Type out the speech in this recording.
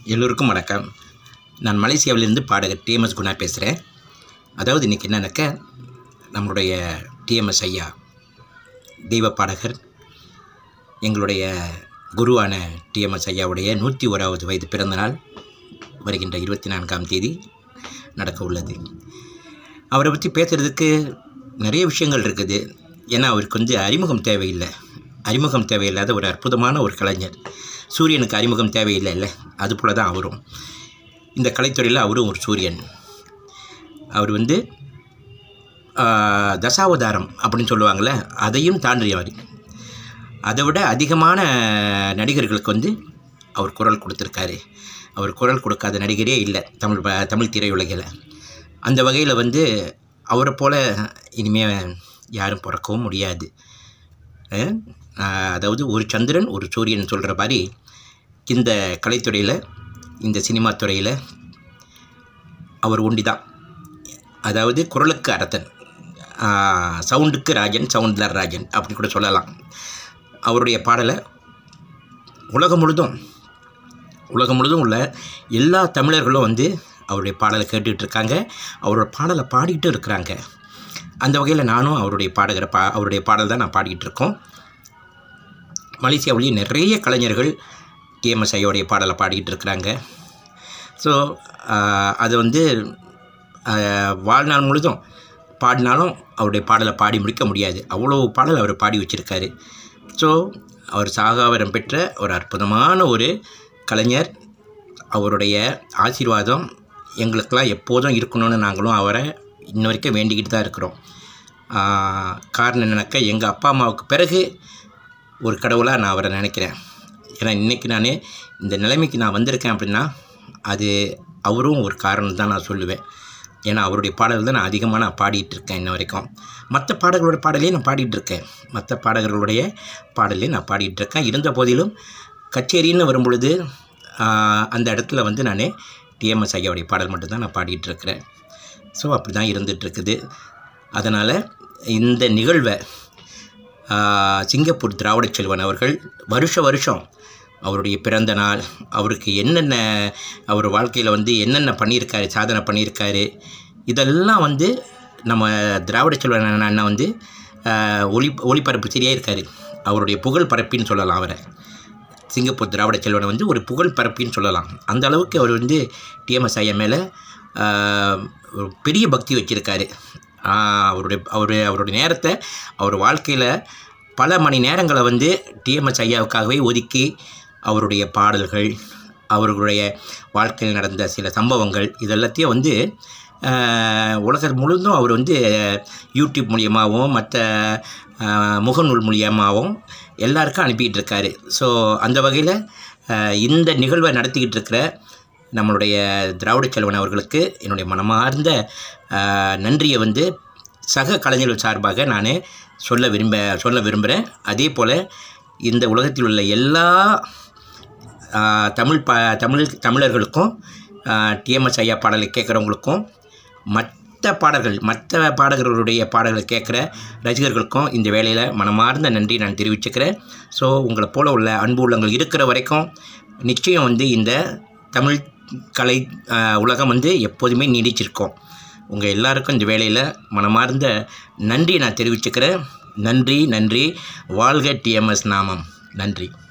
எல்லோருக்கும் வணக்கம் நான் மலேசியாவிலிருந்து பாடகர் டிஎம்எஸ் குணா பேசுகிறேன் அதாவது இன்றைக்கி என்னன்னாக்க நம்மளுடைய டிஎம்எஸ் ஐயா தெய்வ பாடகர் எங்களுடைய குருவான டிஎம்எஸ் ஐயாவுடைய நூற்றி ஓராவது வயது பிறந்தநாள் வருகின்ற இருபத்தி நான்காம் தேதி நடக்க உள்ளது அவரை பற்றி பேசுகிறதுக்கு நிறைய விஷயங்கள் இருக்குது ஏன்னா அவருக்கு வந்து அறிமுகம் தேவையில்லை அறிமுகம் தேவையில்லாத ஒரு அற்புதமான ஒரு கலைஞர் சூரியனுக்கு அறிமுகம் தேவையில்லை இல்லை அதுபோல தான் அவரும் இந்த கலைத்துறையில் அவரும் ஒரு சூரியன் அவர் வந்து ஆஹ், தசாவதாரம் அப்படின்னு சொல்லுவாங்கள்ல அதையும் தாண்டியவர் அதை விட அதிகமான நடிகர்களுக்கு வந்து அவர் குரல் கொடுத்துருக்காரு அவர் குரல் கொடுக்காத நடிகரே இல்லை தமிழ் ப- தமிழ் திரையுலகில் அந்த வகையில் வந்து அவரை போல் இனிமேல் யாரும் பிறக்கவும் முடியாது அஹ், ஆஹ், அதாவது ஒரு சந்திரன் ஒரு சூரியன் சொல்கிற மாதிரி இந்த கலைத்துறையில் இந்த சினிமா துறையில் அவர் ஒண்டி தான் அதாவது குரலுக்கு அரத்தன் ஆஹ், சவுண்டுக்கு ராஜன் சவுண்டில் ராஜன் அப்படின்னு கூட சொல்லலாம் அவருடைய பாடலை உலகம் முழுதும் உலகம் முழுதும் உள்ள எல்லா தமிழர்களும் வந்து அவருடைய பாடலை கேட்டுட்டு இருக்காங்க அவரோட பாடலை பாடிக்கிட்டு இருக்கிறாங்க அந்த வகையில் நானும் அவருடைய பாடகரை பா அவருடைய பாடல் தான் நான் பாடிக்கிட்டு இருக்கோம் மலேசியாவிலேயே நிறைய கலைஞர்கள் டிஎம்எஸ் ஐயோடைய பாடலை பாடிக்கிட்டு இருக்கிறாங்க ஸோ அது வந்து ஆஹ், வாழ்நாள் முழுதும் பாடினாலும் அவருடைய பாடலை பாடி முடிக்க முடியாது அவ்வளோ பாடல் அவர் பாடி வச்சுருக்காரு ஸோ அவர் சாகாவரம் பெற்ற ஒரு அற்புதமான ஒரு கலைஞர் அவருடைய ஆசீர்வாதம் எங்களுக்கெல்லாம் எப்போதும் இருக்கணும்னு நாங்களும் அவரை இன்ன வரைக்கும் வேண்டிக்கிட்டு தான் இருக்கிறோம் ஆஹ், காரணம் என்னன்னாக்கா எங்கள் அப்பா அம்மாவுக்கு பிறகு ஒரு கடவுளாக நான் அவரை நினைக்கிறேன் ஏன்னா இன்றைக்கி நான் இந்த நிலைமைக்கு நான் வந்திருக்கேன் அப்படின்னா அது அவரும் ஒரு காரணம் தான் நான் சொல்லுவேன் ஏன்னா அவருடைய பாடல் தான் நான் அதிகமாக நான் பாடிட்டு இருக்கேன் இன்ன வரைக்கும் மற்ற பாடல்களோட பாடலையும் நான் பாடிட்டு இருக்கேன் மற்ற பாடகர்களுடைய பாடலையும் நான் பாடிட்டு இருக்கேன் இருந்த போதிலும் கச்சேரின்னு வரும் பொழுது ஆஹ், அந்த இடத்துல வந்து நான் டிஎம்எஸ் ஐயாவுடைய பாடல் மட்டும்தான் நான் பாடிட்டு இருக்கிறேன் ஸோ அப்படி தான் இருந்துகிட்ருக்குது அதனால் இந்த நிகழ்வை ஆஹ், சிங்கப்பூர் திராவிட செல்வன் அவர்கள் வருஷ வருஷம் அவருடைய பிறந்த நாள் அவருக்கு என்னென்ன அவர் வாழ்க்கையில் வந்து என்னென்ன பண்ணியிருக்காரு சாதனை பண்ணியிருக்காரு இதெல்லாம் வந்து நம்ம திராவிட செல்வன் அண்ணா அண்ணா வந்து ஆஹ், ஒளி ஒளிபரப்பு சரியாக இருக்கார் அவருடைய புகழ் பரப்பின்னு சொல்லலாம் அவரை சிங்கப்பூர் திராவிட செல்வனை வந்து ஒரு புகழ் பரப்பின்னு சொல்லலாம் அந்த அளவுக்கு அவர் வந்து டிஎம்எஸ் ஐயா மேலே ஒரு பெரிய பக்தி வச்சுருக்காரு அவருடைய அவர் அவருடைய நேரத்தை அவர் வாழ்க்கையில் பல மணி நேரங்களை வந்து டிஎம்எஸ் ஐயாவுக்காகவே ஒதுக்கி அவருடைய பாடல்கள் அவர்களுடைய வாழ்க்கையில் நடந்த சில சம்பவங்கள் இதெல்லாத்தையும் வந்து ஆஹ், உலகம் முழுதும் அவர் வந்து யூடியூப் மூலியமாகவும் மற்ற ஆஹ், முகநூல் மூலியமாகவும் எல்லாருக்கும் அனுப்பிட்டு இருக்காரு ஸோ அந்த வகையில் இந்த நிகழ்வை நடத்திக்கிட்டு இருக்கிற நம்மளுடைய திராவிட செல்வன் அவர்களுக்கு என்னுடைய மனமார்ந்த ஆஹ், நன்றியை வந்து சக கலைஞர்கள் சார்பாக நான் சொல்ல விரும்ப சொல்ல விரும்புகிறேன் அதே போல் இந்த உலகத்தில் உள்ள எல்லா ஆஹ், தமிழ் ப தமிழ் தமிழர்களுக்கும் டிஎம்எஸ் ஐயா பாடலை கேட்குறவங்களுக்கும் மற்ற பாடல்கள் மற்ற பாடகர்களுடைய பாடல்களை கேட்குற ரசிகர்களுக்கும் இந்த வேளையில் மனமார்ந்த நன்றி நான் தெரிவிச்சுக்கிறேன் ஸோ உங்களை போல உள்ள அன்பு உள்ளங்கள் இருக்கிற வரைக்கும் நிச்சயம் வந்து இந்த தமிழ் கலை ஆஹ், உலகம் வந்து எப்போதுமே நீடிச்சிருக்கோம் உங்கள் எல்லாருக்கும் இந்த வேளையில் மனமார்ந்த நன்றி நான் தெரிவிச்சுக்கிறேன் நன்றி நன்றி வாழ்க டிஎம்எஸ் நாமம் நன்றி